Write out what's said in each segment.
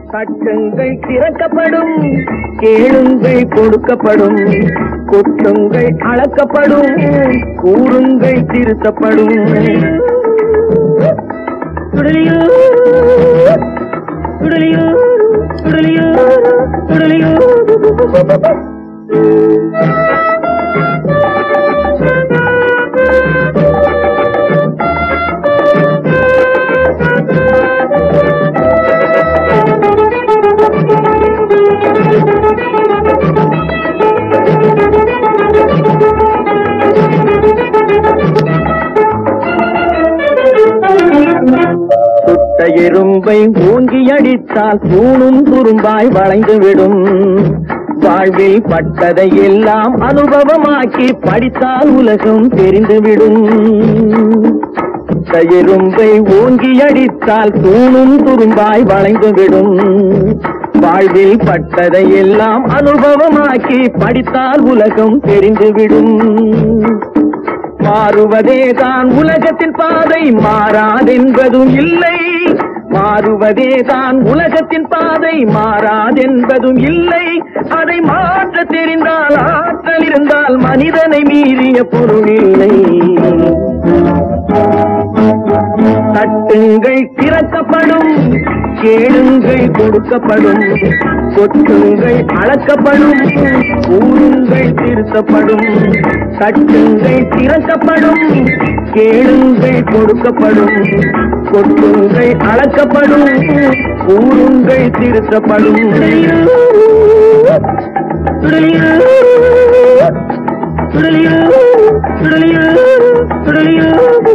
கட்டுங்கள் திறக்கப்படும் கேளுங்கள் கொடுக்கப்படும் கொட்டுங்கள் அளக்கப்படும் கூறுங்கள் திருத்தப்படும் சுடலியோ சுடலியோ சுடலியோ சுடலியோ சுட்ட எறும்பை ஓங்கி அடித்தால் தூணும் துரும்பாய் வளைந்துவிடும் வாழ்வில் பட்டதை எல்லாம் அனுபவமாக்கி படித்தால் உலகம் தெரிந்துவிடும் சுட்ட எறும்பை ஓங்கி அடித்தால் தூணும் துரும்பாய் வளைந்துவிடும் வாழ்வில் பட்டதை எல்லாம் அனுபவமாக்கி படித்தால் உலகம் தெரிந்துவிடும் மாறுவதே தான் உலகத்தின் பாதை மாறாதென்பதும் இல்லை மாறுவதே தான் உலகத்தின் பாதை மாறாதென்பதும் இல்லை அதை மாற்ற தெரிந்தால் ஆற்றல் இருந்தால் மனிதனை மீறிய பொருள் இல்லை தட்டுங்கள் திறக்கப்படும் கேளுங்கள் கொடுக்கப்படும் கொட்டுங்கள் அளக்கப்படும் கூறுங்கள் திருத்தப்படும் தட்டுங்கள் திறக்கப்படும் கேளுங்கள் கொடுக்கப்படும் கொட்டுங்கள் அளக்கப்படும் கூறுங்கள் திருத்தப்படும் சுடலியோ சுடலியோ சுடலியோ சுடலியோ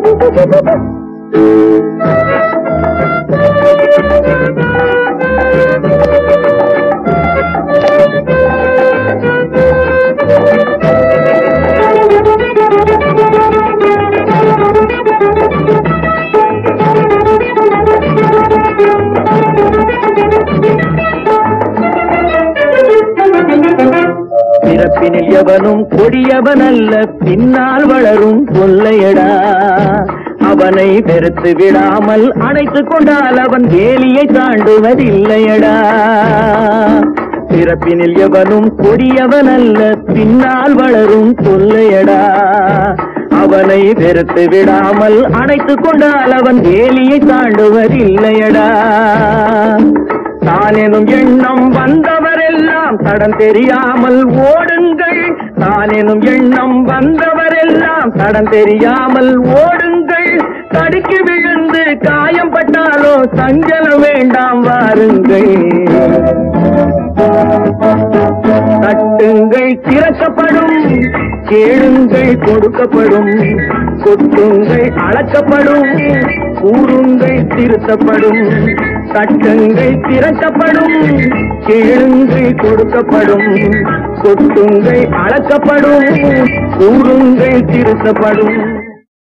பிறப்பினில் எவனும் கொடியவன் அல்ல பின்னால் வளரும் கொள்ளையடா அவனை வெறுத்து விடாமல் அணைத்துக் கொண்டால் அவன் வேலியை தாண்டுவதில்லையடா பிறப்பினில் எவனும் கொடியவன் அல்ல பின்னால் வளரும் கொள்ளையடா அவனை வெறுத்து விடாமல் அணைத்துக் கொண்டால் அவன் வேலியை தாண்டுவதில்லையடா தான் எனும் எண்ணம் வந்தவரெல்லாம் தடம் தெரியாமல் ஓடுங்கள் தான் எனும் எண்ணம் வந்தவரெல்லாம் தடம் தெரியாமல் ஓடுங்கள் தடுக்கி விழுந்து காயம் பட்டாலோ சஞ்சலம் வேண்டாம் வாருங்கள் தட்டுங்கள் திறக்கப்படும் கேளுங்கள் கொடுக்கப்படும் கொட்டுங்கள் அளக்கப்படும் கூறுங்கள் திருத்தப்படும் தட்டுங்கள் திறக்கப்படும் கேளுங்கள் கொடுக்கப்படும் கொட்டுங்கள் அளக்கப்படும் கூறுங்கள் திருத்தப்படும்